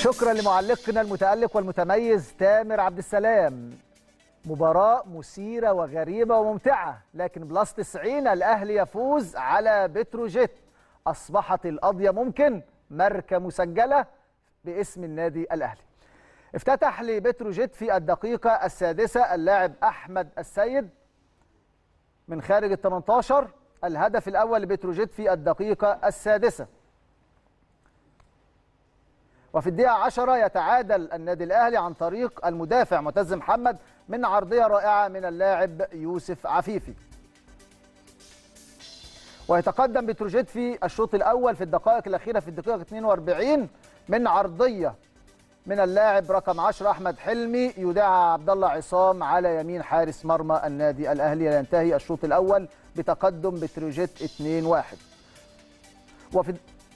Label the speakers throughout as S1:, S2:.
S1: شكرا لمعلقنا المتألق والمتميز تامر عبد السلام مباراة مثيرة وغريبة وممتعة لكن بلس 90 الأهلي يفوز على بتروجيت أصبحت القضية ممكن ماركة مسجلة باسم النادي الأهلي افتتح لبتروجيت في الدقيقة السادسة اللاعب أحمد السيد من خارج ال 18 الهدف الأول لبتروجيت في الدقيقة السادسة وفي الدقيقة 10 يتعادل النادي الأهلي عن طريق المدافع معتز محمد من عرضية رائعة من اللاعب يوسف عفيفي ويتقدم بتروجيت في الشوط الأول في الدقائق الأخيرة في الدقيقة 42 من عرضية من اللاعب رقم 10 أحمد حلمي يدعى عبد الله عصام على يمين حارس مرمى النادي الأهلي لينتهي الشوط الأول بتقدم بتروجيت 2-1 وفي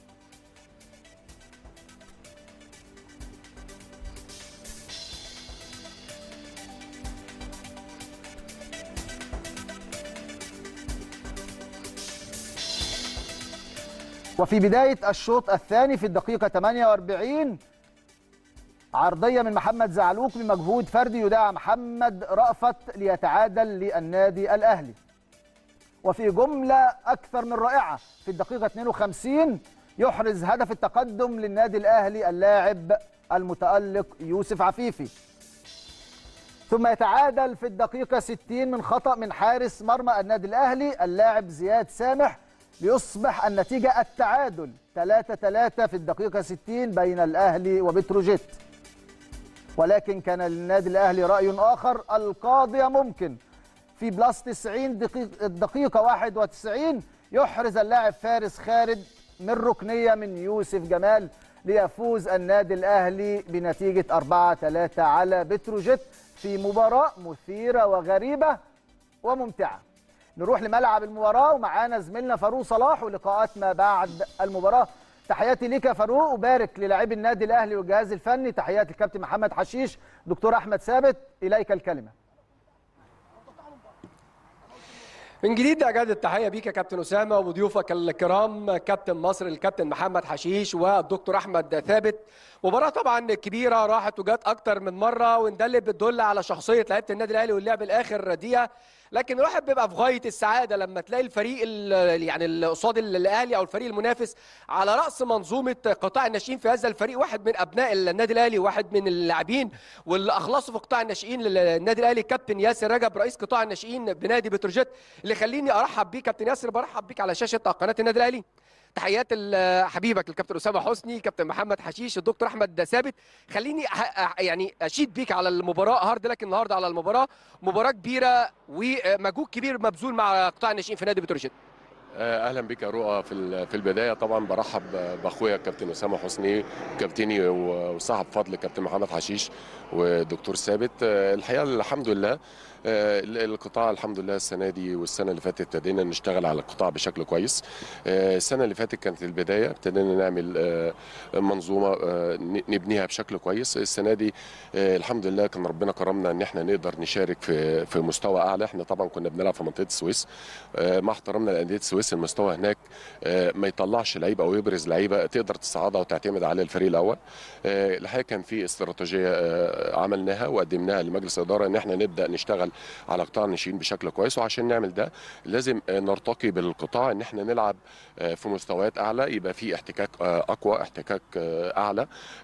S1: وفي بداية الشوط الثاني في الدقيقة 48 عرضية من محمد زعلوك بمجهود فردي يدعى محمد رأفت ليتعادل للنادي الأهلي وفي جملة أكثر من رائعة في الدقيقة 52 يحرز هدف التقدم للنادي الأهلي اللاعب المتألق يوسف عفيفي ثم يتعادل في الدقيقة 60 من خطأ من حارس مرمى النادي الأهلي اللاعب زياد سامح ليصبح النتيجة التعادل 3-3 في الدقيقة 60 بين الأهلي وبتروجيت ولكن كان للنادي الأهلي رأي آخر القاضية ممكن في بلس 90 دقيقة, الدقيقة 91 يحرز اللاعب فارس خالد من ركنية من يوسف جمال ليفوز النادي الأهلي بنتيجة 4-3 على بتروجيت في مباراة مثيرة وغريبة وممتعة نروح لملعب المباراة ومعانا زميلنا فاروق صلاح ولقاءات ما بعد المباراة تحياتي ليك يا فاروق وبارك للاعبي النادي الأهلي والجهاز الفني تحياتي الكابتن محمد حشيش دكتور أحمد ثابت إليك الكلمة
S2: من جديد اجدد التحيه بيك يا كابتن اسامه وضيوفك الكرام كابتن مصر الكابتن محمد حشيش والدكتور احمد ثابت مباراه طبعا كبيره راحت وجات اكتر من مره وده اللي بتدل على شخصيه لعيبه النادي الاهلي واللعب الاخر دقيقه لكن الواحد بيبقى في غايه السعاده لما تلاقي الفريق يعني اللي قصاد الاهلي او الفريق المنافس على راس منظومه قطاع الناشئين في هذا الفريق واحد من ابناء النادي الاهلي واحد من اللاعبين واللي اخلصوا في قطاع الناشئين للنادي الاهلي كابتن ياسر رجب رئيس قطاع الناشئين بنادي بتروجيت اللي خليني ارحب بيك كابتن ياسر برحب بيك على شاشه قناه النادي الاهلي تحيات حبيبك الكابتن اسامه حسني الكابتن محمد حشيش الدكتور احمد ثابت خليني يعني اشيد بيك على المباراه هارد لك النهارده على المباراه مباراه كبيره ومجهود كبير مبذول مع قطاع الناشئين في نادي بتروجيت
S3: اهلا بك يا رؤى في في البدايه طبعا برحب باخويا الكابتن اسامه حسني كابتني وصاحب فضل الكابتن محمد حشيش والدكتور ثابت الحقيقه الحمد لله القطاع الحمد لله السنه دي والسنه اللي فاتت ابتدينا نشتغل على القطاع بشكل كويس السنه اللي فاتت كانت البدايه ابتدينا نعمل منظومه نبنيها بشكل كويس السنه دي الحمد لله كان ربنا كرمنا ان احنا نقدر نشارك في في مستوى اعلى احنا طبعا كنا بنلعب في منطقه السويس مع احترامنا لانديه السويس المستوى هناك ما يطلعش لعيبه او يبرز لعيبه تقدر تصعدها وتعتمد على الفريق الاول الحقيقه كان في استراتيجيه عملناها وقدمناها لمجلس الاداره ان احنا نبدا نشتغل على قطاع الناشئين بشكل كويس وعشان نعمل ده لازم نرتقي بالقطاع ان احنا نلعب في مستويات اعلى يبقى في احتكاك اقوى احتكاك اعلى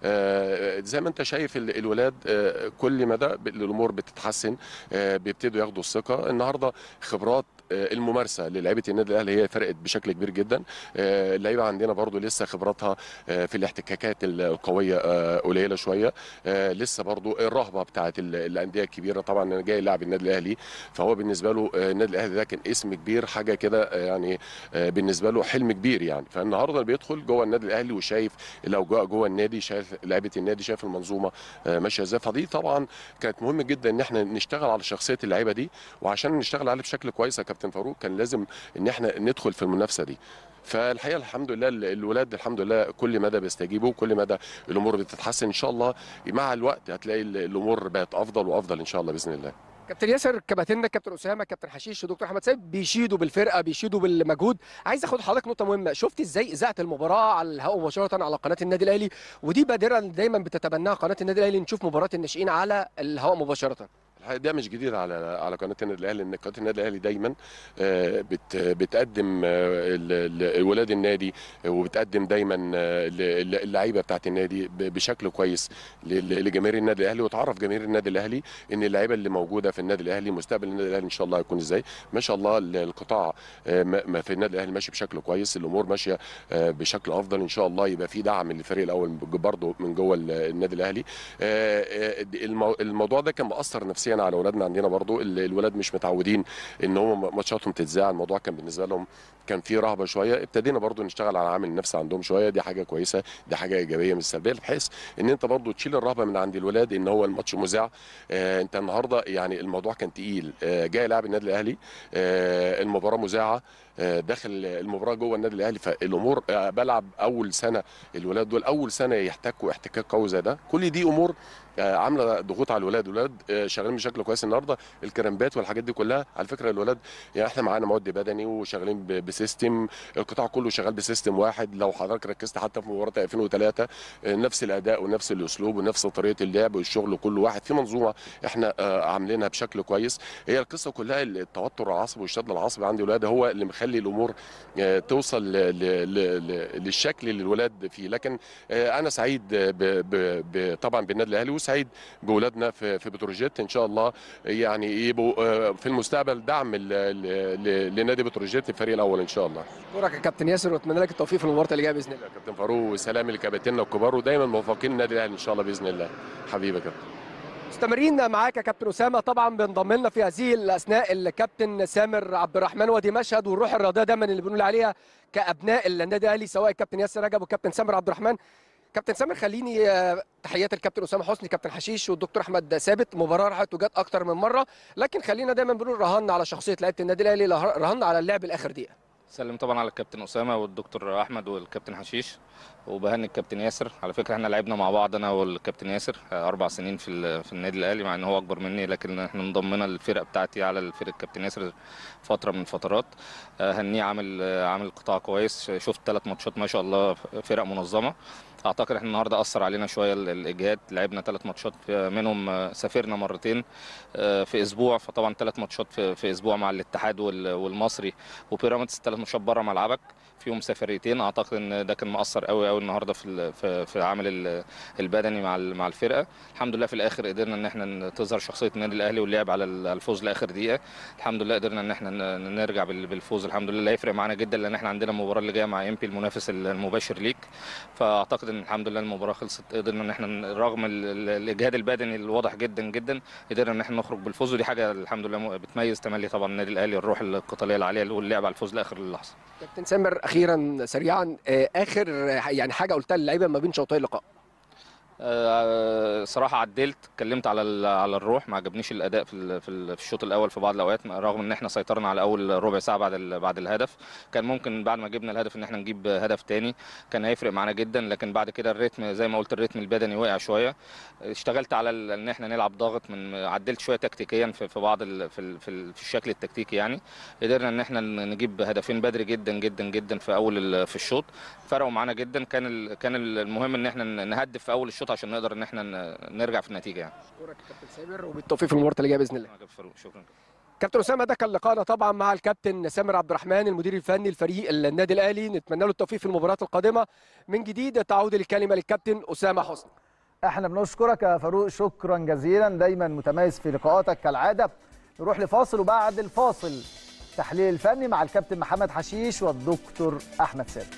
S3: زي ما انت شايف الولاد كل مدى الامور بتتحسن بيبتدوا ياخدوا الثقه النهارده خبرات الممارسه للعيبه النادي الاهلي هي فرقت بشكل كبير جدا اللعيبه عندنا برضو لسه خبراتها في الاحتكاكات القويه قليله شويه لسه برضو الرهبه بتاعه الانديه الكبيره طبعا انا جاي لاعب النادي الاهلي فهو بالنسبه له النادي الاهلي ده كان اسم كبير حاجه كده يعني بالنسبه له حلم كبير يعني فالنهارده بيدخل جوه النادي الاهلي وشايف الاوجاع جوه النادي شايف لعيبه النادي شايف المنظومه ماشيه ازاي فدي طبعا كانت مهم جدا ان احنا نشتغل على شخصيه اللعيبه دي وعشان نشتغل عليه بشكل كويس يا كابتن فاروق كان لازم ان احنا ندخل في المنافسه دي فالحقيقه الحمد لله الولاد الحمد لله كل مدى بيستجيبوا كل مدى الامور بتتحسن ان شاء الله مع الوقت هتلاقي الامور بقت افضل وافضل ان شاء الله باذن الله
S2: كابتن ياسر كباتننا كابتن اسامه كابتن حشيش ودكتور احمد سيد بيشيدوا بالفرقه بيشيدوا بالمجهود عايز اخد حضرتك نقطه مهمه شفت ازاي اذاعه المباراه على الهواء مباشره على قناه النادي الاهلي ودي بادره دايما بتتبناها قناه النادي الاهلي نشوف مباراه الناشئين على الهواء مباشره
S3: الحقيقة ده مش جديد على على قناه النادي الاهلي ان قناه النادي الاهلي دايما آه، بت بتقدم آه، ال- ال- ولاد النادي وبتقدم دايما آه، ال- ال- اللعيبه بتاعت النادي ب- بشكل كويس ل- لجماهير النادي الاهلي وتعرف جماهير النادي الاهلي ان اللعيبه اللي موجوده في النادي الاهلي مستقبل النادي الاهلي ان شاء الله هيكون ازاي ما شاء الله ال- القطاع آه، ما ما في النادي الاهلي ماشي بشكل كويس الامور ماشيه آه، بشكل افضل ان شاء الله يبقى في دعم للفريق الاول برضه من جوه ال- النادي الاهلي آه، آه، المو- الموضوع ده كان مأثر نفسيا على اولادنا عندنا برضو ال- الولاد مش متعودين ان هم ماتشاتهم تتذاع الموضوع كان بالنسبه لهم كان فيه رهبه شويه ابتدينا برضو نشتغل على عامل النفس عندهم شويه دي حاجه كويسه دي حاجه ايجابيه مش سلبيه بحيث ان انت برضو تشيل الرهبه من عند الولاد ان هو الماتش مذاع آه انت النهارده يعني الموضوع كان تقيل آه جاي لاعب النادي الاهلي آه المباراه مذاعه آه، داخل المباراه جوه النادي الاهلي فالامور آه، بلعب اول سنه الولاد دول اول سنه يحتكوا احتكاك قوي زي ده كل دي امور آه، عامله ضغوط على الولاد الولاد آه، شغالين بشكل كويس النهارده الكرامبات والحاجات دي كلها على فكره الولاد يعني احنا معانا مواد بدني وشغالين ب- بسيستم القطاع كله شغال بسيستم واحد لو حضرتك ركزت حتى في مباراه 2003 آه، نفس الاداء ونفس الاسلوب ونفس طريقه اللعب والشغل كل واحد في منظومه احنا آه، عاملينها بشكل كويس هي القصه كلها التوتر العصبي والشد العصبي عند الولاد هو اللي مخلي الامور آه، توصل ل- ل- ل- ل- للشكل اللي الولاد فيه لكن آه، انا سعيد ب- ب- ب- طبعا بالنادي الاهلي وسعيد باولادنا في في بتروجيت ان شاء الله يعني يبقوا آه، في المستقبل دعم ل- ل- ل- لنادي بتروجيت الفريق الاول ان شاء الله
S2: اشكرك يا كابتن ياسر واتمنى لك التوفيق في المباراه اللي جايه باذن الله
S3: كابتن فاروق وسلام لكباتننا الكبار ودايما موفقين النادي الاهلي ان شاء الله باذن الله حبيبي يا كابتن
S2: مستمرين معاك يا كابتن اسامه طبعا بينضم لنا في هذه الاثناء الكابتن سامر عبد الرحمن ودي مشهد والروح الرياضيه دايما اللي بنقول عليها كابناء النادي الاهلي سواء الكابتن ياسر رجب والكابتن سامر عبد الرحمن كابتن سامر خليني آه، تحيات الكابتن اسامه حسني كابتن حشيش والدكتور احمد ثابت مباراه راحت وجت اكتر من مره لكن خلينا دايما بنقول رهنا على شخصيه لعيبه النادي الاهلي رهنا على اللعب الاخر دقيقه
S4: سلم طبعا على الكابتن اسامه والدكتور احمد والكابتن حشيش وبهني الكابتن ياسر على فكره احنا لعبنا مع بعض انا والكابتن ياسر آه، اربع سنين في ال- في النادي الاهلي مع ان هو اكبر مني لكن احنا انضمينا الفرقه بتاعتي على الفرقه الكابتن ياسر فتره من فترات آه، هنيه عامل آه، عامل قطاع كويس شفت ثلاث ماتشات ما شاء الله فرق منظمه اعتقد احنا النهارده اثر علينا شويه ال- الاجهاد لعبنا ثلاث ماتشات في- منهم آه، سافرنا مرتين آه، في اسبوع فطبعا ثلاث ماتشات في, في اسبوع مع الاتحاد وال- والمصري وبيراميدز ثلاث ماتشات بره ملعبك فيهم سفريتين اعتقد ان ده كان مأثر قوي قوي النهارده في ال- في, في العامل ال- البدني مع ال- مع الفرقه الحمد لله في الاخر قدرنا ان احنا ن- تظهر شخصيه النادي الاهلي واللعب على ال- الفوز لاخر دقيقه الحمد لله قدرنا ان احنا ن- نرجع بال- بالفوز الحمد لله هيفرق معانا جدا لان احنا عندنا المباراه اللي جايه مع امبي المنافس المباشر ليك فاعتقد ان الحمد لله المباراه خلصت قدرنا ان احنا رغم ال- ال- الاجهاد البدني الواضح جدا جدا قدرنا ان احنا نخرج بالفوز ودي حاجه الحمد لله م- بتميز تملي طبعا النادي الاهلي الروح القتاليه العاليه واللعب على الفوز لاخر اللحظه
S2: كابتن سامر اخيرا سريعا آه، اخر آه، يعني حاجه قلتها للعيبه ما بين شوطي اللقاء
S4: آه، صراحة عدلت اتكلمت على ال- على الروح ما عجبنيش الأداء في ال- في ال- في الشوط الأول في بعض الأوقات رغم إن إحنا سيطرنا على أول ربع ساعة بعد ال- بعد الهدف كان ممكن بعد ما جبنا الهدف إن إحنا نجيب هدف تاني كان هيفرق معانا جدا لكن بعد كده الريتم زي ما قلت الريتم البدني وقع شوية اشتغلت على ال- إن إحنا نلعب ضاغط من عدلت شوية تكتيكيا في في بعض ال- في ال- في ال- في الشكل التكتيكي يعني قدرنا إن إحنا نجيب هدفين بدري جدا جدا جدا في أول ال- في الشوط فرقوا معانا جدا كان ال- كان المهم إن إحنا نهدف في أول الشوط عشان نقدر إن إحنا ن- نرجع في النتيجه يعني
S2: اشكرك يا كابتن سامر وبالتوفيق في المباراه اللي جايه باذن الله
S4: شكرا فاروق شكرا
S2: كابتن اسامه ده كان لقاءنا طبعا مع الكابتن سامر عبد الرحمن المدير الفني لفريق النادي الاهلي نتمنى له التوفيق في المباريات القادمه من جديد تعود الكلمه للكابتن اسامه حسني
S1: احنا بنشكرك يا فاروق شكرا جزيلا دايما متميز في لقاءاتك كالعاده نروح لفاصل وبعد الفاصل تحليل الفني مع الكابتن محمد حشيش والدكتور احمد ثابت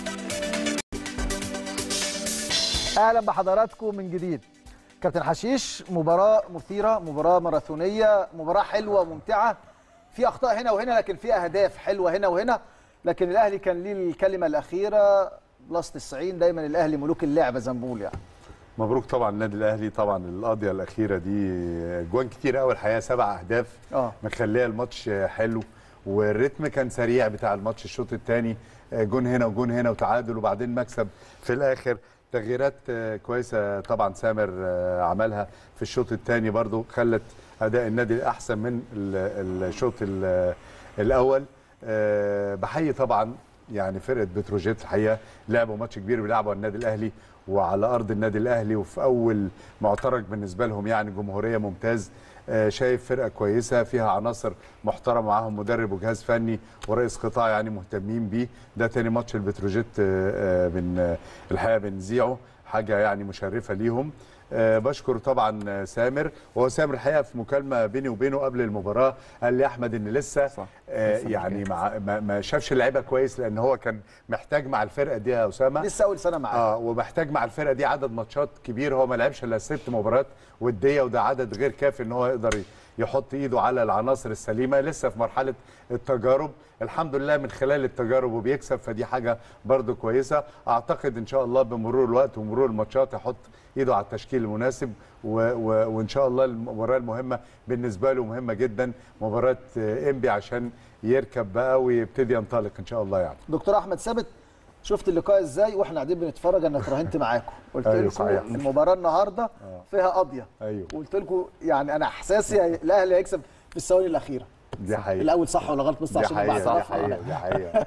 S1: اهلا بحضراتكم من جديد كابتن حشيش مباراه مثيره مباراه ماراثونيه مباراه حلوه وممتعه في اخطاء هنا وهنا لكن في اهداف حلوه هنا وهنا لكن الاهلي كان ليه الكلمه الاخيره بلس 90 دايما الاهلي ملوك اللعبه زي ما بنقول يعني
S5: مبروك طبعا النادي الاهلي طبعا القضيه الاخيره دي جوان كتير قوي الحقيقه سبع اهداف
S1: اه
S5: مخليه الماتش حلو والريتم كان سريع بتاع الماتش الشوط الثاني جون هنا وجون هنا وتعادل وبعدين مكسب في الاخر تغييرات كويسه طبعا سامر عملها في الشوط الثاني برضو خلت اداء النادي احسن من ال- الشوط ال- الاول آه، بحيي طبعا يعني فرقه بتروجيت الحقيقه لعبوا ماتش كبير بيلعبوا النادي الاهلي وعلى ارض النادي الاهلي وفي اول معترك بالنسبه لهم يعني جمهوريه ممتاز آه، شايف فرقه كويسه فيها عناصر محترمه معاهم مدرب وجهاز فني ورئيس قطاع يعني مهتمين بيه ده تاني ماتش البتروجيت آه، آه، بن آه، الحقيقه بنذيعه حاجه يعني مشرفه ليهم آه، بشكر طبعا آه، سامر وهو سامر الحقيقه في مكالمه بيني وبينه قبل المباراه قال لي احمد ان لسه
S6: صح.
S5: آه،
S6: لسه مش
S5: يعني
S6: جاهز.
S5: مع ما, ما شافش اللعيبه كويس لان هو كان محتاج مع الفرقه دي يا اسامه
S1: لسه اول سنه معاه
S5: اه ومحتاج مع الفرقه دي عدد ماتشات كبير هو ما لعبش الا ست مباريات وديه وده عدد غير كافي ان هو يقدر يحط ايده على العناصر السليمه لسه في مرحله التجارب الحمد لله من خلال التجارب وبيكسب فدي حاجه برضو كويسه اعتقد ان شاء الله بمرور الوقت ومرور الماتشات يحط ايده على التشكيل المناسب و و وان شاء الله المباراه المهمه بالنسبه له مهمه جدا مباراه آه، انبي عشان يركب بقى ويبتدي ينطلق ان شاء الله يعني
S1: دكتور احمد ثابت شفت اللقاء ازاي واحنا قاعدين بنتفرج انا اتراهنت معاكم قلت
S5: أيوة
S1: لكم
S5: صحيح.
S1: المباراه النهارده فيها قضيه
S5: ايوه
S1: وقلت لكم يعني انا احساسي الاهلي هيكسب في الثواني الاخيره
S5: دي حقيقه
S1: الاول صح ولا غلط بس
S5: دي
S1: عشان
S5: حقيقه دي
S1: بعد
S5: حقيقه دي حقيقه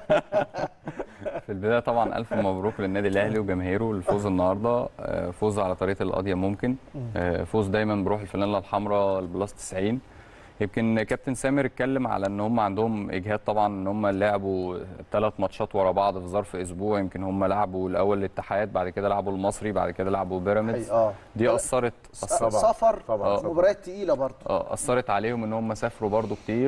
S6: في البدايه طبعا الف مبروك للنادي الاهلي وجماهيره الفوز النهارده آه، فوز على طريقه القضيه ممكن آه، فوز دايما بروح الفانيلا الحمراء البلاس 90 يمكن كابتن سامر اتكلم على ان هم عندهم اجهاد طبعا ان هم لعبوا ثلاث ماتشات ورا بعض في ظرف اسبوع يمكن هم لعبوا الاول الاتحاد بعد كده لعبوا المصري بعد كده لعبوا بيراميدز
S1: اه
S6: دي اثرت
S5: طبعاً.
S1: سفر
S5: طبعاً.
S1: مباريات تقيله برضه
S6: اه اثرت عليهم ان هم سافروا برضو كتير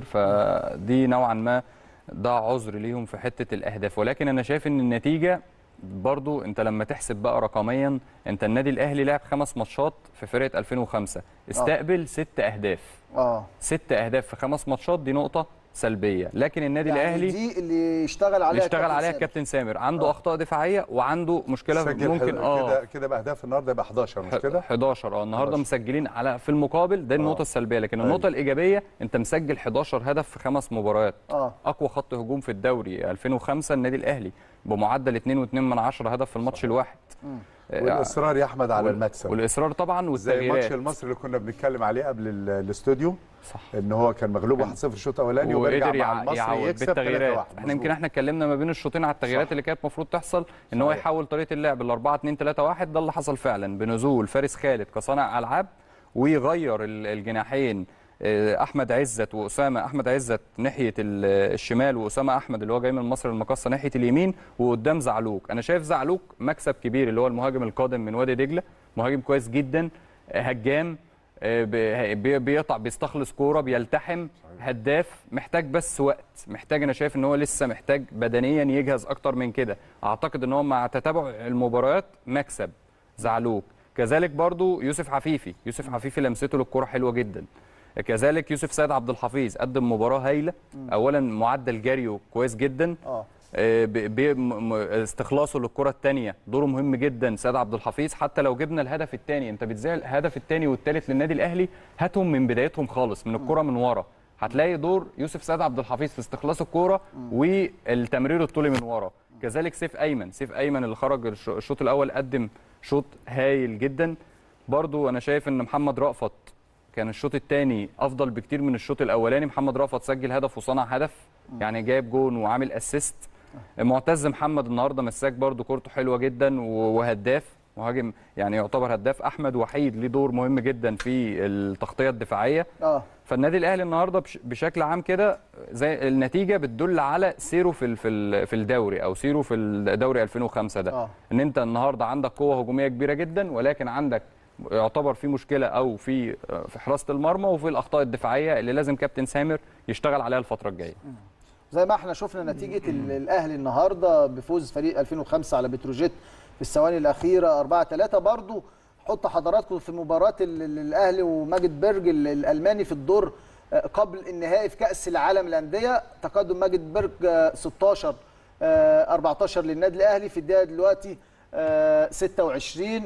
S6: فدي نوعا ما ده عذر ليهم في حته الاهداف ولكن انا شايف ان النتيجه برضو انت لما تحسب بقى رقميا انت النادي الاهلي لعب خمس ماتشات في فرقه 2005 استقبل ست اهداف
S1: اه
S6: ست اهداف في خمس ماتشات دي نقطه سلبيه لكن النادي
S1: يعني
S6: الاهلي
S1: دي اللي يشتغل عليها
S6: يشتغل
S1: كابتن
S6: عليها
S1: سامر.
S6: كابتن سامر عنده
S1: آه.
S6: اخطاء دفاعيه وعنده مشكله
S5: سجل
S6: ممكن
S5: كده
S6: اه
S5: كده باهداف النهارده يبقى 11 مش كده
S6: 11 اه النهارده
S5: 11.
S6: مسجلين على في المقابل ده النقطه
S5: آه.
S6: السلبيه لكن
S5: أيوة.
S6: النقطه الايجابيه انت مسجل 11 هدف في خمس مباريات
S1: اه
S6: اقوى خط هجوم في الدوري 2005 النادي الاهلي بمعدل 2.2 من 10 هدف في الماتش الواحد آه،
S5: والاصرار يا احمد على
S6: وال-
S5: المكسب
S6: والاصرار طبعا
S5: زي ماتش
S6: والتغييرات
S5: المصري اللي كنا بنتكلم عليه قبل ال- الاستوديو
S6: صح
S5: ان هو كان مغلوب 1-0 الشوط الاولاني وبيرجع
S6: وقدر
S5: مع
S6: يع-
S5: المصري
S6: يعوض
S5: يكسب 3-1
S6: بالتغييرات احنا يمكن احنا اتكلمنا ما بين الشوطين على التغييرات
S5: صح.
S6: اللي كانت المفروض تحصل ان هو
S5: صحيح.
S6: يحول طريقه اللعب ل 4 2 3 1 ده اللي حصل فعلا بنزول فارس خالد كصانع العاب ويغير ال- الجناحين آه، احمد عزت واسامه احمد عزت ناحيه ال- الشمال واسامه احمد اللي هو جاي من مصر المقاصه ناحيه اليمين وقدام زعلوك انا شايف زعلوك مكسب كبير اللي هو المهاجم القادم من وادي دجله مهاجم كويس جدا آه، هجام آه، بي- بي- بيقطع بيستخلص كوره بيلتحم هداف محتاج بس وقت محتاج انا شايف ان هو لسه محتاج بدنيا يجهز اكتر من كده اعتقد ان هو مع تتابع المباريات مكسب زعلوك كذلك برضو يوسف عفيفي يوسف عفيفي لمسته للكرة حلوة جدا كذلك يوسف سيد عبد الحفيظ قدم مباراة هايلة اولا معدل جريه كويس جدا
S1: اه
S6: آه، ب- ب- م- م- استخلاصه للكره الثانيه دوره مهم جدا سيد عبد الحفيظ حتى لو جبنا الهدف الثاني انت بتذيع الهدف الثاني والثالث للنادي الاهلي هاتهم من بدايتهم خالص من الكره من ورا هتلاقي دور يوسف سيد عبد الحفيظ في استخلاص الكوره والتمرير الطولي من ورا كذلك سيف ايمن سيف ايمن اللي خرج الش- الشوط الاول قدم شوط هايل جدا برضو انا شايف ان محمد رأفت كان الشوط الثاني افضل بكتير من الشوط الاولاني محمد رأفت سجل هدف وصنع هدف يعني جايب جون وعامل اسيست معتز محمد النهارده مساك برضو كورته حلوه جدا و- وهداف مهاجم يعني يعتبر هداف احمد وحيد ليه دور مهم جدا في التغطيه الدفاعيه
S1: اه
S6: فالنادي الاهلي النهارده بش- بشكل عام كده زي النتيجه بتدل على سيره في ال- في ال- في الدوري او سيره في الدوري 2005 ده
S1: آه.
S6: ان انت النهارده عندك قوه هجوميه كبيره جدا ولكن عندك يعتبر في مشكله او في في حراسه المرمى وفي الاخطاء الدفاعيه اللي لازم كابتن سامر يشتغل عليها الفتره الجايه
S1: زي ما احنا شفنا نتيجه ال- الاهلي النهارده بفوز فريق 2005 على بتروجيت في الثواني الاخيره 4 3 برضو حط حضراتكم في مباراه ال- ال- الاهلي وماجد بيرج ال- الالماني في الدور آه، قبل النهائي في كاس العالم للانديه تقدم ماجد بيرج آه، 16 آه، 14 للنادي الاهلي في الدقيقه دلوقتي آه، 26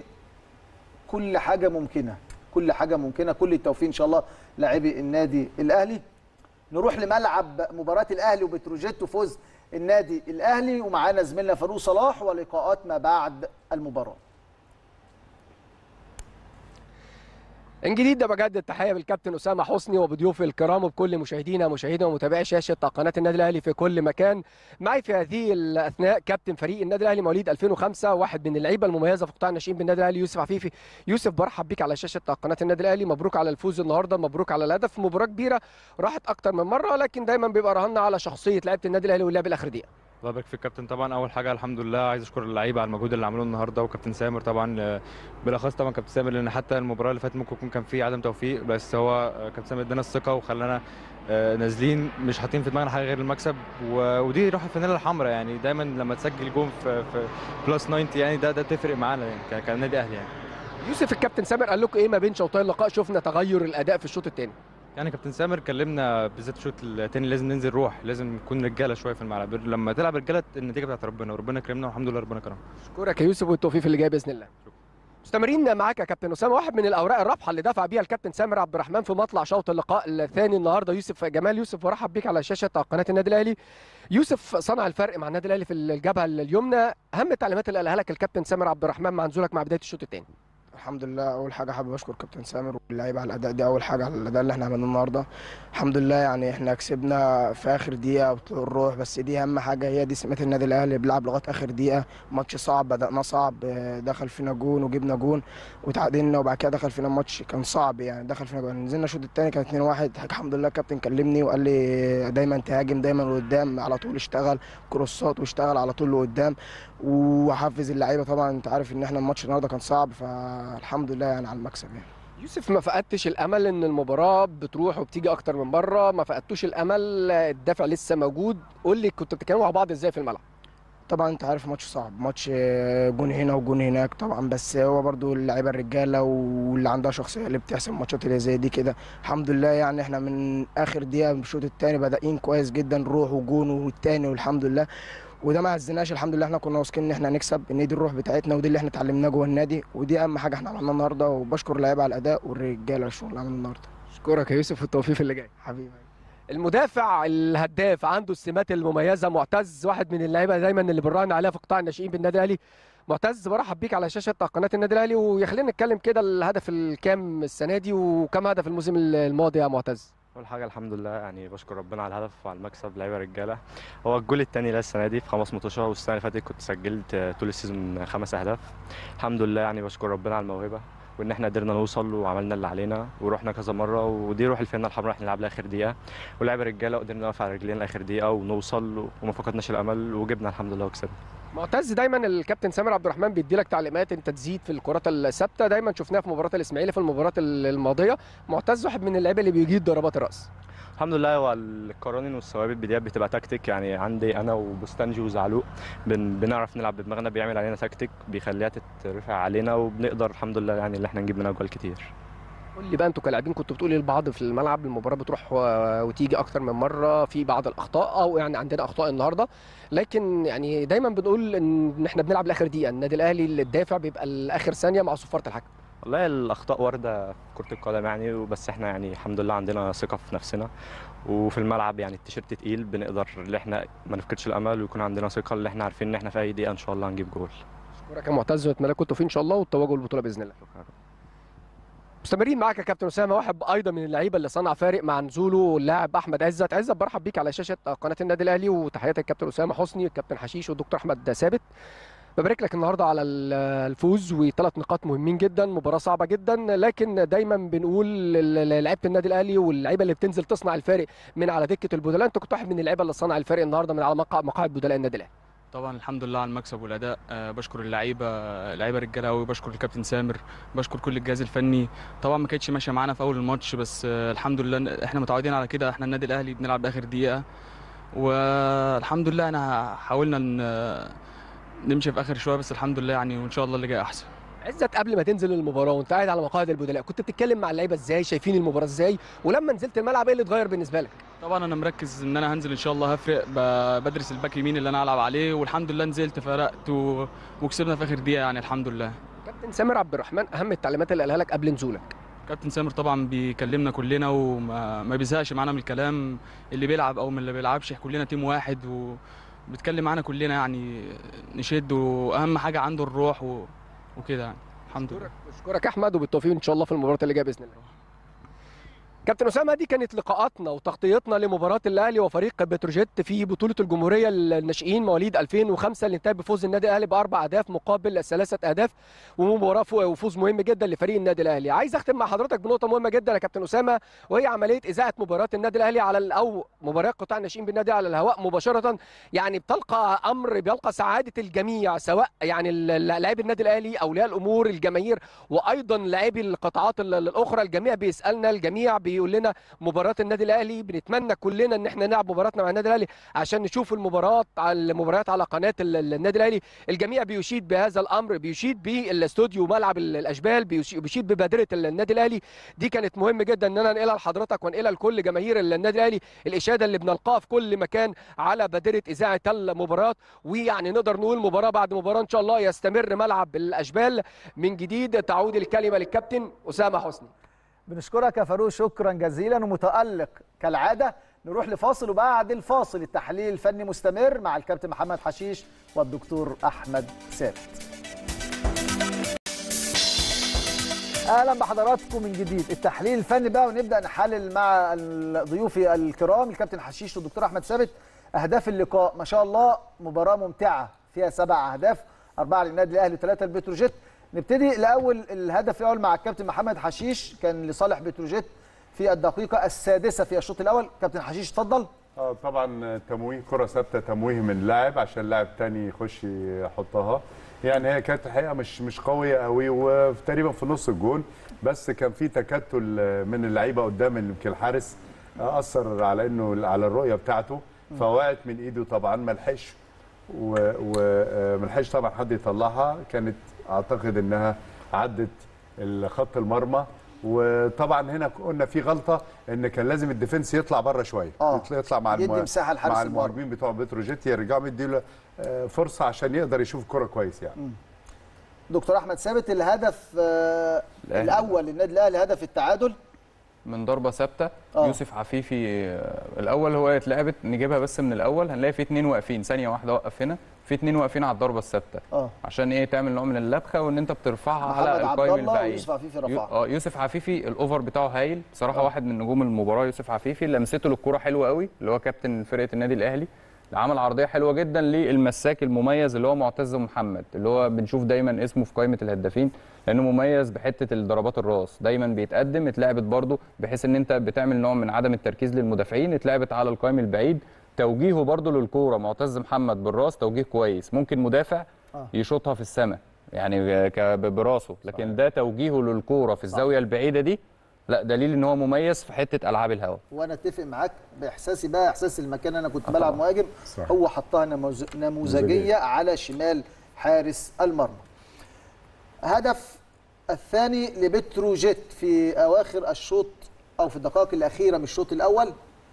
S1: كل حاجه ممكنه كل حاجه ممكنه كل التوفيق ان شاء الله لاعبي النادي الاهلي نروح لملعب مباراة الأهلي وبتروجيت وفوز النادي الأهلي ومعانا زميلنا فاروق صلاح ولقاءات ما بعد المباراة
S2: ان جديد ده بجد التحيه بالكابتن اسامه حسني وبضيوفي الكرام وبكل مشاهدينا مشاهدينا ومتابعي شاشه قناه النادي الاهلي في كل مكان معي في هذه الاثناء كابتن فريق النادي الاهلي مواليد 2005 واحد من اللعيبه المميزه في قطاع الناشئين بالنادي الاهلي يوسف عفيفي يوسف برحب بيك على شاشه قناه النادي الاهلي مبروك على الفوز النهارده مبروك على الهدف مباراه كبيره راحت اكتر من مره لكن دايما بيبقى رهنا على شخصيه لعيبه النادي الاهلي واللعب الاخر دقيقه
S7: الله يبارك في الكابتن طبعا اول حاجه الحمد لله عايز اشكر اللعيبه على المجهود اللي عملوه النهارده وكابتن سامر طبعا آه، بالاخص طبعا كابتن سامر لان حتى المباراه اللي فاتت ممكن يكون كان فيه عدم توفيق بس هو آه، كابتن سامر ادانا الثقه وخلانا آه، نازلين مش حاطين في دماغنا حاجه غير المكسب و- ودي روح الفانيلا الحمراء يعني دايما لما تسجل جون في, في بلس 90 يعني ده ده تفرق معانا يعني ك- كنادي اهلي يعني
S2: يوسف الكابتن سامر قال لكم ايه ما بين شوطي اللقاء شفنا تغير الاداء في الشوط الثاني
S7: يعني كابتن سامر كلمنا بالذات الشوط التاني لازم ننزل روح لازم نكون رجاله شويه في الملعب لما تلعب رجاله النتيجه بتاعت ربنا وربنا كرمنا والحمد لله ربنا كرمنا
S2: اشكرك يا يوسف والتوفيق في اللي جاي باذن الله مستمرين معاك يا كابتن اسامه واحد من الاوراق الرابحه اللي دفع بيها الكابتن سامر عبد الرحمن في مطلع شوط اللقاء الثاني النهارده يوسف جمال يوسف برحب بيك على شاشه قناه النادي الاهلي يوسف صنع الفرق مع النادي الاهلي في الجبهه اليمنى اهم التعليمات اللي قالها لك الكابتن سامر عبد الرحمن مع نزولك مع بدايه الشوط الثاني
S8: الحمد لله اول حاجه حابب اشكر كابتن سامر واللعيبه على الاداء دي اول حاجه على الاداء اللي احنا عملناه النهارده الحمد لله يعني احنا كسبنا في اخر دقيقه وطلوع الروح بس دي اهم حاجه هي دي سمه النادي الاهلي بيلعب لغايه اخر دقيقه ماتش صعب بدانا صعب آه، دخل فينا جون وجبنا جون وتعادلنا وبعد كده دخل فينا ماتش كان صعب يعني دخل فينا جون نزلنا الشوط الثاني كان 2-1 الحمد لله الكابتن كلمني وقال لي دايما تهاجم دايما لقدام على طول اشتغل كروسات واشتغل على طول لقدام وحفز اللعيبه طبعا انت عارف ان احنا الماتش النهارده كان صعب فالحمد لله يعني على المكسب يعني
S2: يوسف ما فقدتش الامل ان المباراه بتروح وبتيجي اكتر من مره ما فقدتوش الامل الدافع لسه موجود قول لي كنتوا بتتكلموا مع بعض ازاي في الملعب
S8: طبعا انت عارف ماتش صعب ماتش آه، جون هنا وجون هناك طبعا بس هو برضو اللعيبه الرجاله واللي عندها شخصيه اللي بتحسم ماتشات اللي زي دي كده الحمد لله يعني احنا من اخر دقيقه من الشوط الثاني بادئين كويس جدا روح وجون والتاني والحمد لله وده ما هزناش الحمد لله احنا كنا واثقين ان احنا هنكسب ان دي الروح بتاعتنا ودي اللي احنا اتعلمناه جوه النادي ودي اهم حاجه احنا عملناها النهارده وبشكر اللعيبه على الاداء والرجاله على الشغل اللي عملوه النهارده
S2: اشكرك يا يوسف والتوفيق في اللي جاي
S8: حبيبي
S2: المدافع الهداف عنده السمات المميزه معتز واحد من اللعيبه دايما اللي بنراهن عليها في قطاع الناشئين بالنادي الاهلي معتز برحب بيك على شاشه قناه النادي الاهلي ويخلينا نتكلم كده الهدف الكام السنه دي وكم هدف الموسم الماضي يا معتز
S9: اول حاجه الحمد لله يعني بشكر ربنا على الهدف وعلى المكسب لعيبه رجاله هو الجول الثاني السنه دي في خمس ماتشات والسنه اللي فاتت كنت سجلت طول السيزون خمس اهداف الحمد لله يعني بشكر ربنا على الموهبه وان احنا قدرنا نوصل وعملنا اللي علينا ورحنا كذا مره ودي روح الفنانه الحمراء احنا نلعب لاخر دقيقه ولعب رجاله قدرنا نقف على رجلينا لاخر دقيقه ونوصل وما فقدناش الامل وجبنا الحمد لله وكسبنا
S2: معتز دايما الكابتن سامر عبد الرحمن بيدي لك تعليمات انت تزيد في الكرات الثابته دايما شفناها في مباراه الاسماعيلي في المباراه الماضيه معتز واحد من اللعيبه اللي بيجيد ضربات الراس
S9: الحمد لله هو القوانين والثوابت بديت بتبقى تكتيك يعني عندي انا وبستنجي وزعلوق بن بنعرف نلعب بدماغنا بيعمل علينا تكتيك بيخليها تترفع علينا وبنقدر الحمد لله يعني اللي احنا نجيب منها جوال كتير
S2: قول لي بقى انتوا كلاعبين كنتوا بتقولوا لبعض في الملعب المباراه بتروح و- وتيجي اكتر من مره في بعض الاخطاء او يعني عندنا اخطاء النهارده لكن يعني دايما بنقول ان احنا بنلعب لاخر دقيقه النادي الاهلي اللي الدافع بيبقى لاخر ثانيه مع صفاره الحكم
S9: والله الاخطاء وارده في كره القدم يعني بس احنا يعني الحمد لله عندنا ثقه في نفسنا وفي الملعب يعني التيشيرت تقيل بنقدر ان احنا ما نفقدش الامل ويكون عندنا ثقه اللي احنا عارفين ان احنا في اي دقيقه ان شاء الله هنجيب جول
S2: اشكرك يا معتز واتمنى لكم التوفيق ان شاء الله والتواجد البطوله باذن الله مستمرين معاك يا كابتن اسامه واحد ايضا من اللعيبه اللي صنع فارق مع نزوله اللاعب احمد عزت عزت برحب بيك على شاشه قناه النادي الاهلي وتحياتي الكابتن اسامه حسني الكابتن حشيش والدكتور احمد ثابت ببارك لك النهارده على ال- الفوز وثلاث نقاط مهمين جدا مباراه صعبه جدا لكن دايما بنقول ل- ل- لعيبه النادي الاهلي واللعيبه اللي بتنزل تصنع الفارق من على دكه البدلاء انت كنت واحد من اللعيبه اللي صنع الفارق النهارده من على مقع- مقاعد بدلاء النادي الاهلي
S10: طبعا الحمد لله على المكسب والاداء أه بشكر اللعيبه لعيبه رجاله قوي بشكر الكابتن سامر بشكر كل الجهاز الفني طبعا ما كانتش ماشيه معانا في اول الماتش بس أه الحمد لله إن احنا متعودين على كده احنا النادي الاهلي بنلعب لاخر دقيقه والحمد لله انا حاولنا ن- نمشي في اخر شويه بس الحمد لله يعني وان شاء الله اللي جاي احسن
S2: عزت قبل ما تنزل المباراه وانت قاعد على مقاعد البدلاء كنت بتتكلم مع اللعيبه ازاي شايفين المباراه ازاي ولما نزلت الملعب ايه اللي اتغير بالنسبه لك
S10: طبعا انا مركز ان انا هنزل ان شاء الله هفرق ب- بدرس الباك يمين اللي انا هلعب عليه والحمد لله نزلت فرقت و... وكسبنا في اخر دقيقه يعني الحمد لله
S2: كابتن سامر عبد الرحمن اهم التعليمات اللي قالها لك قبل نزولك
S10: كابتن سامر طبعا بيكلمنا كلنا وما ما بيزهقش معانا من الكلام اللي بيلعب او من اللي بيلعبش كلنا تيم واحد وبيتكلم معانا كلنا يعني نشد واهم حاجه عنده الروح و... وكده يعني الحمد لله
S2: اشكرك احمد وبالتوفيق ان شاء الله في المباراه اللي جايه باذن الله كابتن اسامه دي كانت لقاءاتنا وتغطيتنا لمباراه الاهلي وفريق بتروجيت في بطوله الجمهوريه الناشئين مواليد 2005 اللي انتهت بفوز النادي الاهلي باربع اهداف مقابل ثلاثه اهداف ومباراه فو- وفوز مهم جدا لفريق النادي الاهلي عايز اختم مع حضرتك بنقطه مهمه جدا يا كابتن اسامه وهي عمليه اذاعه مباراه النادي الاهلي على ال- او مباراه قطاع الناشئين بالنادي على الهواء مباشره يعني بتلقى امر بيلقى سعاده الجميع سواء يعني ال- لاعبي النادي الاهلي اولياء الامور الجماهير وايضا لاعبي القطاعات ال- الاخرى الجميع بيسالنا الجميع بيقول لنا مباراه النادي الاهلي بنتمنى كلنا ان احنا نلعب مباراتنا مع النادي الاهلي عشان نشوف المباراه على المباريات على قناه ال- ال- النادي الاهلي الجميع بيشيد بهذا الامر بيشيد بالاستوديو ملعب ال- الاشبال بيشي- بيشيد ببادره ال- النادي الاهلي دي كانت مهم جدا ان انا انقلها لحضرتك وانقلها لكل جماهير النادي الاهلي الاشاده اللي بنلقاها في كل مكان على بادره اذاعه المباراه ويعني نقدر نقول مباراه بعد مباراه ان شاء الله يستمر ملعب الاشبال من جديد تعود الكلمه للكابتن اسامه حسني
S1: بنشكرك يا فاروق شكرا جزيلا ومتألق كالعادة نروح لفاصل وبعد الفاصل التحليل الفني مستمر مع الكابتن محمد حشيش والدكتور أحمد ثابت اهلا بحضراتكم من جديد التحليل الفني بقى ونبدا نحلل مع ضيوفي الكرام الكابتن حشيش والدكتور احمد ثابت اهداف اللقاء ما شاء الله مباراه ممتعه فيها سبع اهداف اربعه للنادي الاهلي وثلاثه لبتروجيت نبتدي الاول الهدف الاول مع الكابتن محمد حشيش كان لصالح بتروجيت في الدقيقه السادسه في الشوط الاول كابتن حشيش اتفضل
S5: اه طبعا تمويه كره ثابته تمويه من لاعب عشان لاعب تاني يخش يحطها يعني هي كانت الحقيقه مش مش قويه قوي وتقريبا في نص الجون بس كان في تكتل من اللعيبه قدام يمكن الحارس اثر على انه على الرؤيه بتاعته فوقعت من ايده طبعا ما لحقش وما لحقش طبعا حد يطلعها كانت اعتقد انها عدت خط المرمى وطبعا هنا قلنا في غلطه ان كان لازم الديفنس يطلع بره شويه
S1: آه.
S5: يطلع مع
S1: يدي مساحه لحارس
S5: مع
S1: المرمى.
S5: المهاجمين بتوع بتروجيت يرجعوا يديله آه، فرصه عشان يقدر يشوف الكره كويس يعني
S1: دكتور احمد ثابت الهدف آه،
S6: الأهلي.
S1: الاول للنادي الاهلي هدف التعادل
S6: من ضربه ثابته
S1: آه.
S6: يوسف عفيفي آه، الاول هو اتلعبت نجيبها بس من الاول هنلاقي في اتنين واقفين ثانيه واحده وقف هنا في اتنين واقفين على الضربه الثابته
S1: اه
S6: عشان ايه تعمل نوع من اللبخه وان انت بترفعها
S1: محمد
S6: على
S1: عبد
S6: القائم
S1: الله
S6: البعيد
S1: ويوسف عفيفي
S6: يو-
S1: رفعها
S6: اه يوسف عفيفي الاوفر بتاعه هايل بصراحه
S1: آه.
S6: واحد من نجوم المباراه يوسف عفيفي لمسته للكره حلوه قوي اللي هو كابتن فرقه النادي الاهلي عمل عرضيه حلوه جدا للمساك المميز اللي هو معتز محمد اللي هو بنشوف دايما اسمه في قائمه الهدافين لانه مميز بحته الضربات الراس دايما بيتقدم اتلعبت برده بحيث ان انت بتعمل نوع من عدم التركيز للمدافعين اتلعبت على القائم البعيد توجيهه برده للكوره معتز محمد بالراس توجيه كويس ممكن مدافع
S1: آه.
S6: يشوطها في السماء يعني ك- ب- براسه لكن ده توجيهه للكوره في الزاويه البعيده دي لا دليل ان هو مميز في حته العاب الهواء
S1: وانا اتفق معاك باحساسي بقى احساس المكان انا كنت
S6: آه
S1: بلعب
S6: طبعاً.
S1: مهاجم
S5: صح.
S1: هو حطها نموذ- نموذجيه على شمال حارس المرمى هدف الثاني لبتروجيت في اواخر الشوط او في الدقائق الاخيره من الشوط الاول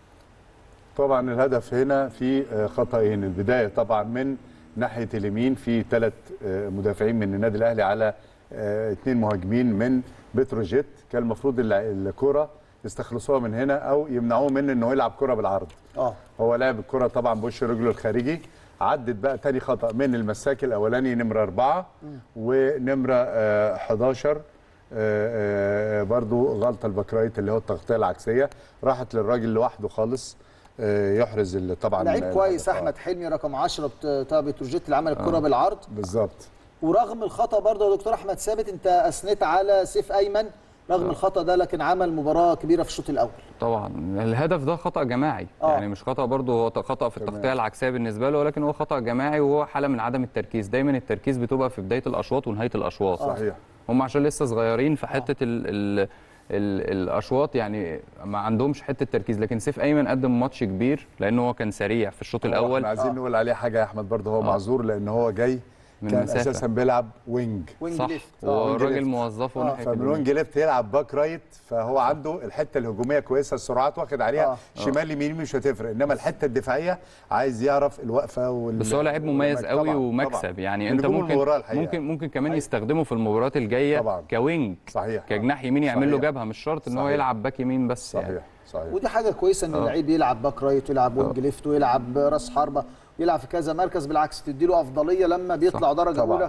S5: طبعا الهدف هنا في آه، خطأين البدايه طبعا من ناحيه اليمين في ثلاث مدافعين من النادي الاهلي على آه، اثنين مهاجمين من بتروجيت كان المفروض الع- الكره يستخلصوها من هنا او يمنعوه من انه يلعب كره بالعرض
S1: اه
S5: هو لعب الكره طبعا بوش رجله الخارجي عدت بقى تاني خطا من المساك الاولاني نمره أربعة ونمره آه 11 آه، آه، برضو غلطه البكرايت اللي هو التغطيه العكسيه راحت للراجل لوحده خالص آه، يحرز اللي طبعا
S1: لعيب
S5: ال-
S1: كويس
S5: آه،
S1: احمد حلمي رقم 10 بتاع بتروجيت اللي عمل الكره بالعرض
S5: بالظبط
S1: ورغم الخطا برضه يا دكتور احمد ثابت انت اثنيت على سيف ايمن رغم الخطا ده لكن عمل مباراه كبيره في الشوط الاول
S6: طبعا الهدف ده خطا جماعي
S1: آه.
S6: يعني مش خطا برضه هو خطا في التغطيه العكسيه بالنسبه له ولكن هو خطا جماعي وهو حاله من عدم التركيز دايما التركيز بتبقى في بدايه الاشواط ونهايه الاشواط
S5: صحيح
S6: هم عشان لسه صغيرين في حته ال ال ال الاشواط يعني ما عندهمش حته تركيز لكن سيف ايمن قدم ماتش كبير لانه هو كان سريع في الشوط
S5: هو
S6: الاول
S5: احنا عايزين نقول عليه حاجه يا احمد برضه هو
S6: آه.
S5: معذور لان هو جاي
S6: من
S5: كان
S6: مسافة.
S5: اساسا بيلعب وينج
S1: وينج
S6: صح
S1: ليفت آه.
S5: وينج
S6: والراجل
S5: ليفت.
S6: موظفه
S1: آه.
S6: ناحيه
S5: فمن
S6: اليمين.
S5: وينج ليفت يلعب باك رايت فهو عنده الحته الهجوميه كويسه السرعات واخد عليها
S1: آه.
S5: شمال يمين مش هتفرق انما الحته الدفاعيه عايز يعرف الوقفه وال
S6: بس هو لعيب مميز
S5: طبعاً،
S6: قوي
S5: طبعاً.
S6: ومكسب يعني
S5: من
S6: انت
S5: نجوم
S6: ممكن
S5: المباراة الحقيقة.
S6: ممكن ممكن كمان
S5: أيوة.
S6: يستخدمه في المباريات الجايه
S5: طبعاً.
S6: كوينج
S5: صحيح
S6: كجناح يمين يعمل له
S5: صحيح.
S6: جبهه مش شرط ان هو
S5: صحيح.
S6: يلعب باك يمين بس يعني
S5: صحيح صحيح
S1: ودي حاجه كويسه ان اللعيب يلعب باك رايت ويلعب وينج ليفت ويلعب راس حربه ويلعب في كذا مركز بالعكس تديله افضليه لما بيطلع
S6: صح.
S1: درجه
S5: طبعاً.
S1: اولى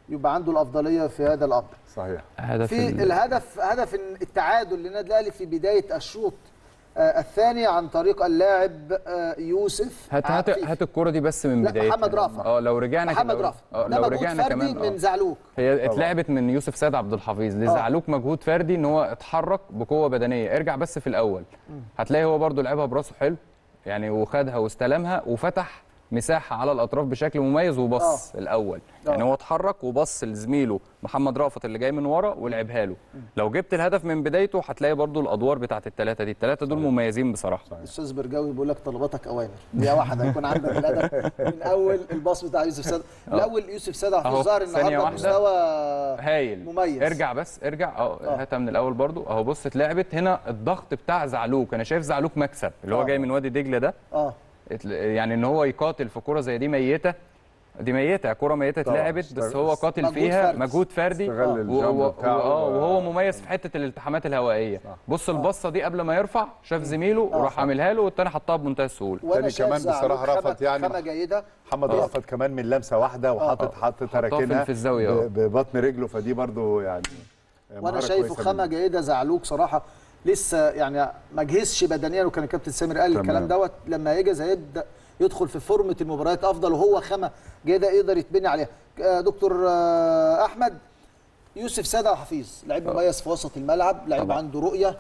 S1: يبقى عنده الافضليه في هذا الامر
S5: صحيح
S6: هدف
S1: في
S6: ال-
S1: الهدف هدف التعادل للنادي الاهلي في بدايه الشوط آه، الثاني عن طريق اللاعب آه، يوسف
S6: هات هات
S1: عفيفي.
S6: هات الكوره دي بس من
S1: لا،
S6: بدايتها
S1: محمد رأفت.
S6: اه لو رجعنا
S1: محمد
S6: كده-
S1: رافع
S6: اه
S1: ده
S6: لو
S1: مجهود
S6: رجعنا
S1: فردي
S6: كمان آه.
S1: من زعلوك
S6: هي اتلعبت من يوسف سيد عبد الحفيظ لزعلوك مجهود فردي ان هو اتحرك بقوه بدنيه ارجع بس في الاول هتلاقي هو برضو لعبها براسه حلو يعني وخدها واستلمها وفتح مساحه على الاطراف بشكل مميز وبص
S1: آه.
S6: الاول
S1: آه.
S6: يعني هو اتحرك وبص لزميله محمد رافت اللي جاي من ورا ولعبها له لو جبت الهدف من بدايته هتلاقي برضو الادوار بتاعت الثلاثه دي الثلاثه دول مميزين بصراحه
S1: الاستاذ برجاوي بيقول لك طلباتك اوامر دقيقه واحده يكون عندك الهدف من اول الباص بتاع يوسف سيد الاول يوسف سيد
S6: أهو،
S1: حفيظ ظهر
S6: ثانية
S1: النهارده
S6: واحدة.
S1: مستوى
S6: هايل
S1: مميز
S6: ارجع بس ارجع اه
S1: آه.
S6: هاتها من الاول برضو اهو بص اتلعبت هنا الضغط بتاع زعلوك انا شايف زعلوك مكسب اللي هو
S1: آه.
S6: جاي من وادي دجله ده
S1: اه
S6: اتل- يعني ان هو يقاتل في كوره زي دي ميته دي ميته كوره ميته
S5: طبعاً.
S6: اتلعبت بس
S5: استغ-
S6: هو قاتل
S1: مجهود
S6: فيها
S1: فردي.
S6: مجهود فردي
S5: استغل
S6: و-
S5: الجامب
S6: و-
S5: بتاعه
S6: اه
S5: و-
S6: وهو مميز في حته الالتحامات الهوائيه بص البصه دي قبل ما يرفع شاف زميله وراح عاملها له والتاني حطها بمنتهى السهوله
S1: وانا
S5: تاني
S1: شايف
S5: كمان
S1: زعلوك
S5: بصراحة
S1: خامة-
S5: رفض يعني
S1: خامه جيده
S5: محمد رأفت كمان من لمسه واحده وحاطط حاطط
S6: حطها في-
S5: راكنها
S6: في الزاوية، اه.
S5: ب- ببطن رجله فدي برضو يعني
S1: وانا
S5: مهارة
S1: شايفه
S5: كويسة
S1: خامه
S5: منه.
S1: جيده زعلوك صراحه لسه يعني ما جهزش بدنيا وكان الكابتن سامر قال
S5: تمام.
S1: الكلام دوت لما يجهز هيبدا يدخل في فورمه المباريات افضل وهو خامه جيده يقدر يتبني عليها آه، دكتور آه، احمد يوسف ساده وحفيظ لعيب مميز في وسط الملعب لعيب
S6: طبعا.
S1: عنده رؤيه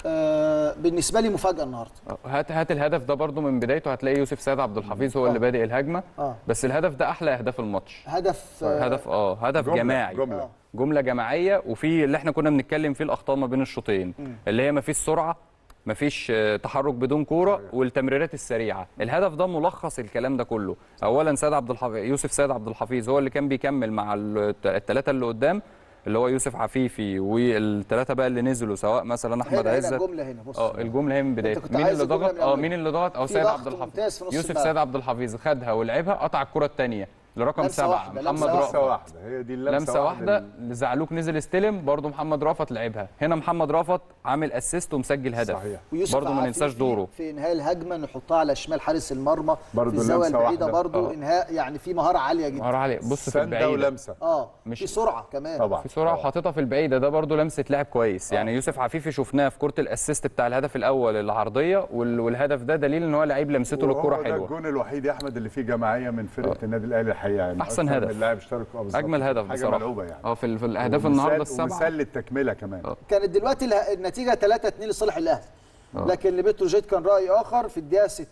S1: آه، بالنسبه لي مفاجاه النهارده
S6: هات هات الهدف ده برضو من بدايته هتلاقي يوسف سيد عبد الحفيظ هو اللي بادئ الهجمه
S1: اه
S6: بس الهدف ده احلى اهداف الماتش
S1: هدف آه،
S6: هدف اه هدف
S5: جملة-
S6: جماعي
S5: جملة.
S1: آه.
S6: جمله جماعيه وفي اللي احنا كنا بنتكلم فيه الاخطاء ما بين الشوطين اللي هي ما فيش سرعه ما فيش تحرك بدون كوره والتمريرات السريعه الهدف ده ملخص الكلام ده كله اولا سيد عبد الحفيظ يوسف سيد عبد الحفيظ هو اللي كان بيكمل مع الثلاثه اللي قدام اللي هو يوسف عفيفي والثلاثه بقى اللي نزلوا سواء مثلا احمد
S1: هنا هنا
S6: عزت
S1: الجمله هنا بص
S6: اه الجمله هي من بدايتها
S1: كنت
S6: مين
S1: عايز
S6: اللي
S1: الجملة
S6: ضغط
S1: من
S6: اه
S1: أولها.
S6: مين اللي ضغط اه
S1: في
S6: سيد
S1: ضغط
S6: عبد الحفيظ
S1: ممتاز في نص
S6: يوسف
S1: الملعب.
S6: سيد عبد الحفيظ خدها ولعبها قطع الكره الثانيه لرقم
S1: لمسة
S6: سبعه
S1: واحدة،
S6: محمد
S1: لمسة
S6: رأفت
S5: لمسه واحده هي دي اللمسه
S6: لمسه واحده زعلوك نزل استلم برضه محمد رافت لعبها هنا محمد رافت عامل اسيست ومسجل هدف
S5: صحيح.
S1: ويوسف
S6: برضه ما
S1: عفيفي
S6: ننساش دوره
S1: في انهاء الهجمه نحطها على شمال حارس المرمى
S5: برضه
S1: في الزاويه
S5: لمسة
S1: البعيده
S5: واحدة.
S1: برضه
S6: آه.
S1: انهاء يعني في مهاره عاليه جدا
S6: مهار عليه بص في
S5: سنده
S6: البعيده
S5: ولمسه
S1: اه
S6: مش-
S1: في سرعه كمان
S5: طبعا
S6: في سرعه وحاططها في البعيده ده برضه لمسه لاعب كويس يعني يوسف عفيفي شفناه في كره الاسيست بتاع الهدف الاول العرضيه وال- والهدف ده دليل ان هو لعيب لمسته
S5: وهو
S6: للكره
S5: ده
S6: حلوه
S5: الجون الوحيد يا احمد اللي فيه جماعيه من فرقه النادي الاهلي الحقيقه يعني
S6: أحسن
S5: أكتر
S6: هدف.
S5: من لاعب اشترك آه بالظبط.
S6: اجمل هدف
S5: حاجه
S6: بصراحه
S5: ملعوبه يعني
S6: اه في ال- في الاهداف
S5: ومثال-
S6: النهارده السبعه
S5: ومثال للتكمله كمان
S1: كانت دلوقتي اله- النتيجه 3 2 لصالح الاهلي لكن لبتروجيت كان راي اخر في الدقيقه 60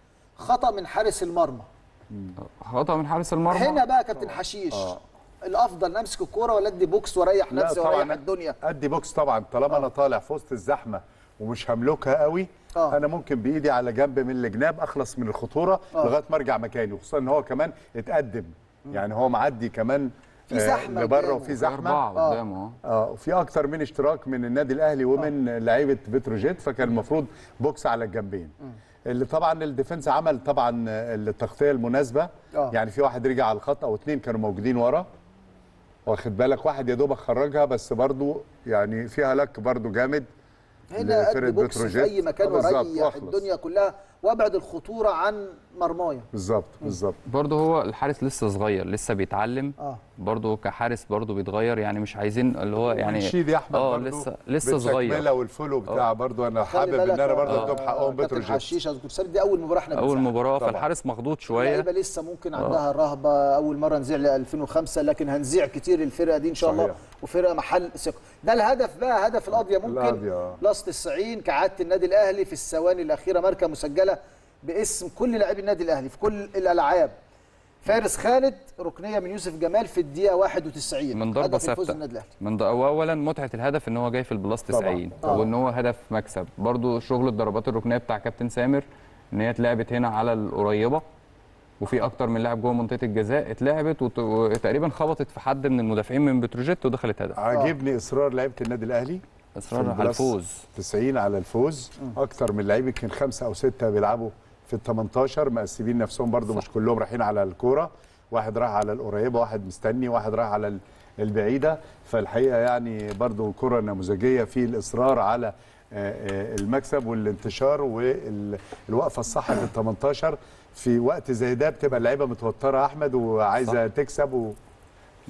S1: خطا من حارس المرمى
S6: خطا من حارس المرمى
S1: هنا بقى كابتن حشيش الافضل نمسك الكوره ولا ادي بوكس واريح
S5: لا
S1: نفسي
S5: طبعا
S1: واريح الدنيا
S5: ادي بوكس طبعا طالما انا طالع في وسط الزحمه ومش هملكها قوي
S1: آه.
S5: انا ممكن بايدي على جنب من الجناب اخلص من الخطوره
S1: آه.
S5: لغايه ما ارجع مكاني وخصوصا ان هو كمان اتقدم يعني هو معدي كمان
S1: في زحمة
S5: لبره
S1: قدامه.
S5: وفي زحمه
S6: اربعه قدامه اه
S5: اه وفي اكتر من اشتراك من النادي الاهلي ومن لعيبه بتروجيت فكان المفروض بوكس على الجنبين اللي طبعا الديفنس عمل طبعا التغطيه المناسبه
S1: آه.
S5: يعني في واحد رجع على الخط او اتنين كانوا موجودين ورا واخد بالك واحد يا دوبك خرجها بس برضو يعني فيها لك برضو جامد
S1: هنا
S5: لفرقة
S1: ادي بوكس في
S5: بتروجيت.
S1: اي مكان
S5: آه بالظبط،
S1: واريح
S5: واخلص.
S1: الدنيا كلها وابعد الخطوره عن مرمايا
S5: بالظبط بالظبط
S6: برضه هو الحارس لسه صغير لسه بيتعلم
S1: اه
S6: برضه كحارس برضه بيتغير يعني مش عايزين اللي هو يعني
S5: ونشيد يا احمد
S6: اه
S5: برضو
S6: لسه لسه صغير
S5: بالتكملة والفولو بتاع برضو انا
S1: خلي
S5: حابب
S1: بالك
S5: ان انا
S1: يا
S5: برضو
S1: كابتن
S5: ادوم حقهم بتروجيت
S1: حشيش يا دكتور ثابت دي اول مباراه احنا
S6: اول
S1: بنساعدها.
S6: مباراه
S5: طبعا.
S6: فالحارس مخضوض شويه
S1: اللعيبه لسه ممكن عندها رهبه اول مره نذيع ل 2005 لكن هنذيع كتير الفرقه دي ان شاء الله
S5: صحيح.
S1: وفرقه محل ثقه ده الهدف بقى هدف القضيه ممكن
S5: القضية، آه.
S1: لاست 90 كعاده النادي الاهلي في الثواني الاخيره ماركه مسجله باسم كل لاعبي النادي الاهلي في كل الالعاب فارس خالد ركنيه من يوسف جمال في الدقيقه 91
S6: من ضربه
S1: هدف الفوز
S6: ثابته
S1: النادي الاهلي
S6: من ض... هو اولا متعه الهدف ان هو جاي في البلاس 90
S1: آه.
S6: وان هو هدف مكسب برضو شغل الضربات الركنيه بتاع كابتن سامر ان هي اتلعبت هنا على القريبه وفي اكتر من لاعب جوه منطقه الجزاء اتلعبت وت... وتقريبا خبطت في حد من المدافعين من بتروجيت ودخلت هدف
S5: عاجبني اصرار لعيبه النادي الاهلي
S6: اصرار
S5: في
S6: على
S5: البلاس
S6: الفوز
S5: 90 على الفوز اكتر من لعيب يمكن خمسه او سته بيلعبوا في ال 18 مقسمين نفسهم برضو مش كلهم رايحين على الكوره واحد راح على القريبه واحد مستني واحد راح على ال- البعيده فالحقيقه يعني برضو كره نموذجيه في الاصرار على آه، آه، المكسب والانتشار والوقفه الصح في ال 18 في وقت زي ده بتبقى اللعيبه متوتره يا احمد وعايزه تكسب و...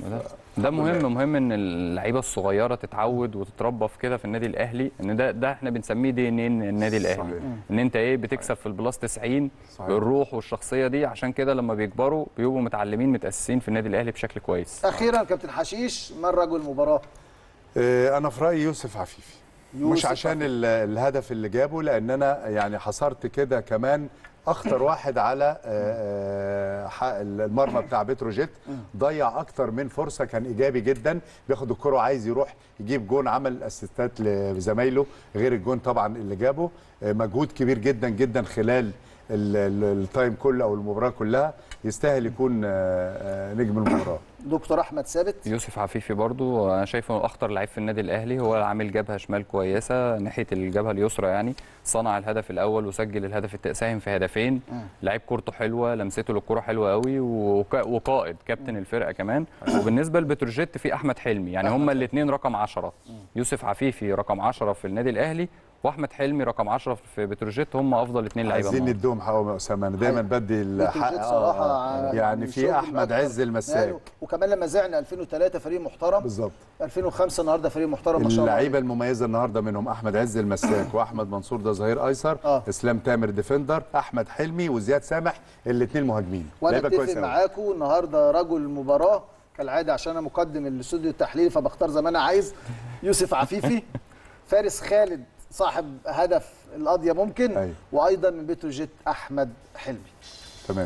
S6: ده, ده مهم مهم ان اللعيبه الصغيره تتعود وتتربى في كده في النادي الاهلي ان ده ده احنا بنسميه دي ان ان النادي الاهلي
S5: صحيح.
S6: ان انت ايه بتكسب في البلاس 90
S5: صحيح.
S6: بالروح والشخصيه دي عشان كده لما بيكبروا بيبقوا متعلمين متاسسين في النادي الاهلي بشكل كويس
S1: اخيرا كابتن حشيش من رجل المباراه
S5: آه، انا في رايي يوسف عفيفي
S1: يوسف
S5: مش عشان ال- الهدف اللي جابه لان انا يعني حصرت كده كمان اخطر واحد على آه، آه، حق المرمى بتاع بتروجيت ضيع اكتر من فرصه كان ايجابي جدا بياخد الكره وعايز يروح يجيب جون عمل اسيستات لزمايله غير الجون طبعا اللي جابه آه، مجهود كبير جدا جدا خلال ال- ال- التايم كله او المباراه كلها يستاهل يكون آه، آه، نجم المباراه
S1: دكتور احمد ثابت
S6: يوسف عفيفي برضو انا شايفه انه اخطر لعيب في النادي الاهلي هو عامل جبهه شمال كويسه ناحيه الجبهه اليسرى يعني صنع الهدف الاول وسجل الهدف الت- ساهم في هدفين لعيب كورته حلوه لمسته للكوره حلوه قوي وك- وقائد كابتن الفرقه كمان وبالنسبه لبتروجيت في احمد حلمي يعني هما الاثنين رقم 10 يوسف عفيفي رقم 10 في النادي الاهلي واحمد حلمي رقم 10 في بتروجيت هم افضل اثنين لعيبه
S5: عايزين
S6: النهاردة.
S5: نديهم حقهم يا اسامه انا دايما بدي الحق
S1: بتروجيت
S5: آه،
S1: صراحه
S5: آه. يعني في
S1: شغل
S5: احمد
S1: أكبر.
S5: عز المساك
S1: يعني وكمان لما زعنا 2003 فريق محترم
S5: بالظبط
S1: 2005 النهارده فريق محترم ما شاء الله
S5: اللعيبه المميزه النهارده منهم احمد عز المساك واحمد منصور ده ظهير ايسر
S1: آه.
S5: اسلام تامر ديفندر احمد حلمي وزياد سامح الاثنين مهاجمين
S1: وانا
S5: لعيبة
S1: اتفق
S5: كويسة أوي.
S1: معاكم النهارده رجل المباراه كالعاده عشان انا مقدم الاستوديو التحليلي فبختار زي ما انا عايز يوسف عفيفي فارس خالد صاحب هدف القضيه ممكن
S5: أيوة.
S1: وايضا من بتروجيت احمد حلمي
S5: تمام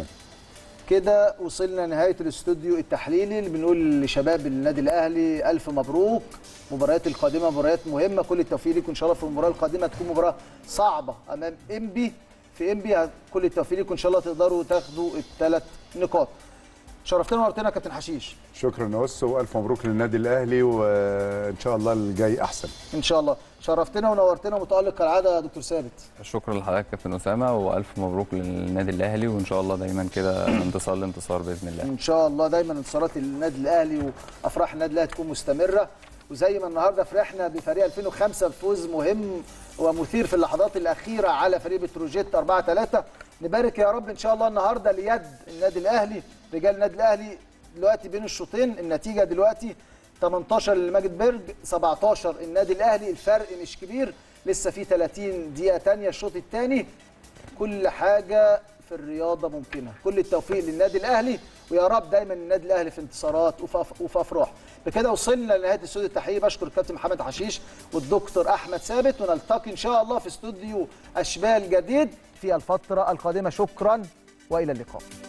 S1: كده وصلنا نهايه الاستوديو التحليلي اللي بنقول لشباب النادي الاهلي الف مبروك المباريات القادمه مباريات مهمه كل التوفيق ليكم ان شاء الله في المباراه القادمه تكون مباراه صعبه امام انبي في انبي كل التوفيق ليكم ان شاء الله تقدروا تاخدوا الثلاث نقاط شرفتنا ونورتنا يا كابتن حشيش
S5: شكرا يا أس والف مبروك للنادي الاهلي وان شاء الله الجاي احسن
S1: ان شاء الله شرفتنا ونورتنا متالق كالعاده يا دكتور ثابت
S6: شكرا لحضرتك كابتن اسامه والف مبروك للنادي الاهلي وان شاء الله دايما كده من انتصار لانتصار باذن الله
S1: ان شاء الله دايما انتصارات النادي الاهلي وافراح النادي الاهلي تكون مستمره وزي ما النهارده فرحنا بفريق 2005 بفوز مهم ومثير في اللحظات الاخيره على فريق بتروجيت 4 3 نبارك يا رب ان شاء الله النهارده ليد النادي الاهلي رجال النادي الاهلي دلوقتي بين الشوطين النتيجه دلوقتي 18 لماجد بيرج 17 النادي الاهلي الفرق مش كبير لسه في 30 دقيقه ثانيه الشوط الثاني كل حاجه في الرياضه ممكنه كل التوفيق للنادي الاهلي ويا رب دايما النادي الاهلي في انتصارات وفي أف- وفي افراح بكده وصلنا لنهايه استوديو التحليل بشكر الكابتن محمد حشيش والدكتور احمد ثابت ونلتقي ان شاء الله في استوديو اشبال جديد في الفتره القادمه شكرا والى اللقاء